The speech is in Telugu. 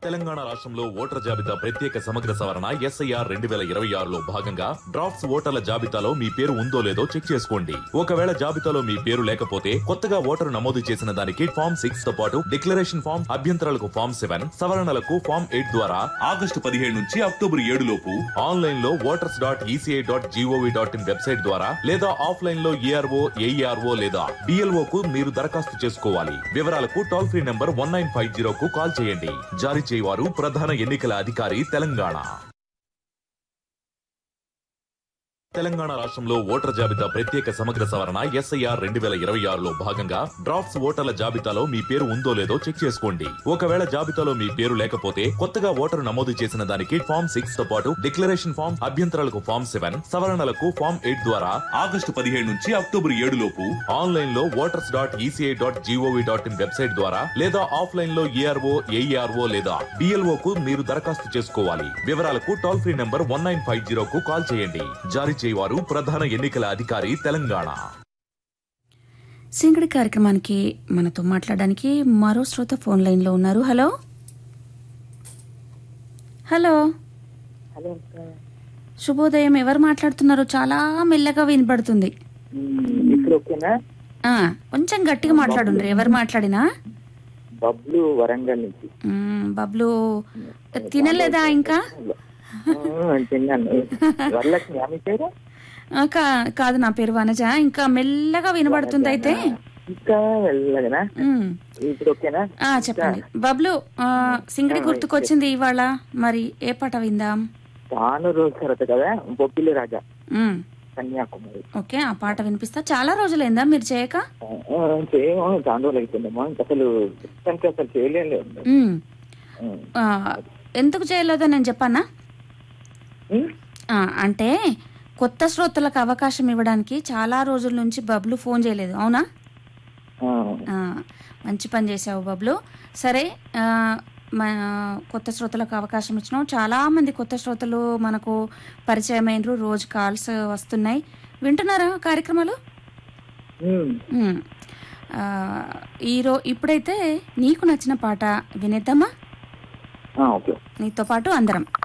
తెలంగాణ రాష్ట్రంలో ఓటర్ జాబితా ప్రత్యేక సమగ్ర సవరణ ఎస్ఐఆర్ రెండు వేల ఇరవై ఆరులో భాగంగా డ్రాఫ్ట్స్ ఓటర్ల జాబితాలో మీ పేరు ఉందో లేదో చెక్ చేసుకోండి ఒకవేళ జాబితాలో మీ పేరు లేకపోతే కొత్తగా ఓటరు నమోదు చేసిన దానికి ఫామ్ సిక్స్ తో పాటు డిక్లరేషన్ ఫామ్ అభ్యంతరాలకు ఫామ్ సెవెన్ సవరణలకు ఫామ్ ఎయిట్ ద్వారా ఆగస్టు పదిహేడు నుంచి అక్టోబర్ ఏడు లోపు ఆన్లైన్ లో voters dot ECI dot GOV dot in website ద్వారా లేదా ఆఫ్లైన్ లో ఏఆర్ఓ ఏఈఆర్ఓ లేదా బిఎల్ఓ కు మీరు దరఖాస్తు చేసుకోవాలి వివరాలకు toll free number one nine five zero కు కాల్ చేయండి జారీ చేయవారు ప్రధాన ఎన్నికల అధికారి తెలంగాణ తెలంగాణ రాష్ట్రంలో ఓటర్ జాబితా ప్రత్యేక సమగ్ర సవరణ ఎస్ఐఆర్ రెండు వేల ఇరవై ఆరులో భాగంగా డ్రాఫ్ట్స్ ఓటర్ల జాబితాలో మీ పేరు ఉందో లేదో చెక్ చేసుకోండి ఒకవేళ జాబితాలో మీ పేరు లేకపోతే కొత్తగా ఓటరు నమోదు చేసిన దానికి ఫామ్ సిక్స్ తో పాటు డిక్లరేషన్ ఫామ్ అభ్యంతరాలకు ఫామ్ సెవెన్ సవరణలకు ఫామ్ ఎయిట్ ద్వారా ఆగస్టు పదిహేడు నుంచి అక్టోబర్ ఏడు లోపు ఆన్లైన్ లో voters dot ECI dot GOV dot in website ద్వారా లేదా ఆఫ్లైన్ లో ఏఆర్ఓ ఏఈఆర్ఓ లేదా బిఎల్ఓ కు మీరు దరఖాస్తు చేసుకోవాలి వివరాలకు toll free number one nine five zero కు కాల్ చేయండి జారీ చేయవారు ప్రధాన ఎన్నికల అధికారి తెలంగాణ సింగడి కార్యక్రమానికి మనతో మాట్లాడడానికి మరో శ్రోత ఫోన్ లైన్లో ఉన్నారు హలో హలో హలో సార్ శుభోదయం ఎవరు మాట్లాడుతున్నారు చాలా మెల్లగా వినపడుతుంది మ్మ్, ఇప్పుడు ఓకేనా ఆ, కొంచెం గట్టిగా మాట్లాడుండ్రు ఎవరు మాట్లాడినా బబ్లు వరంగల్ నుంచి మ్మ్, బబ్లు తినలేదా ఇంకా ఆ, తిన్నాను వరలక్ష్మి ఆమె పేరు ఆ, కా- కాదు నా పేరు వనజ ఇంకా మెల్లగా వినబడుతుంది అయితే ఇంకా వెళ్ళగనా మ్మ్. ఇప్పుడు ఓకేనా ఆ, చెప్పండి బబ్లు ఆ, సింగడి గుర్తుకొచ్చింది ఇవాళ మరి ఏ పాట విందాం చాలా రోజుల తర్వాత కదా బొబ్బిలి రాజా మ్మ్. కన్యాకుమారి ఓకే ఆ పాట వినిపిస్తా చాలా రోజులైందా మీరు చేయక ఆ, చేయము చాలా రోజులు అవుతుందమ్మా ఇంకా అసలు ప్రస్తుతానికి అసలు చేయలేదు మ్మ్. ఆ, ఎందుకు చేయలేదో నేను చెప్పానా ఆ, అంటే కొత్త శ్రోతలకు అవకాశం ఇవ్వడానికి చాలా రోజుల నుంచి బబ్లు ఫోన్ చేయలేదు అవునా ఆ, మంచి పని చేసావు బబ్లు సరే ఆ, మన కొత్త శ్రోతలకు అవకాశం ఇచ్చినావు చాలామంది కొత్త శ్రోతలు మనకు పరిచయం అయినరు రోజు కాల్స్ వస్తున్నాయి వింటున్నారా కార్యక్రమాలు మ్మ్. ఆ, ఈరో ఇప్పుడైతే నీకు నచ్చిన పాట వినేద్దామా ఓకే నీతో పాటు అందరం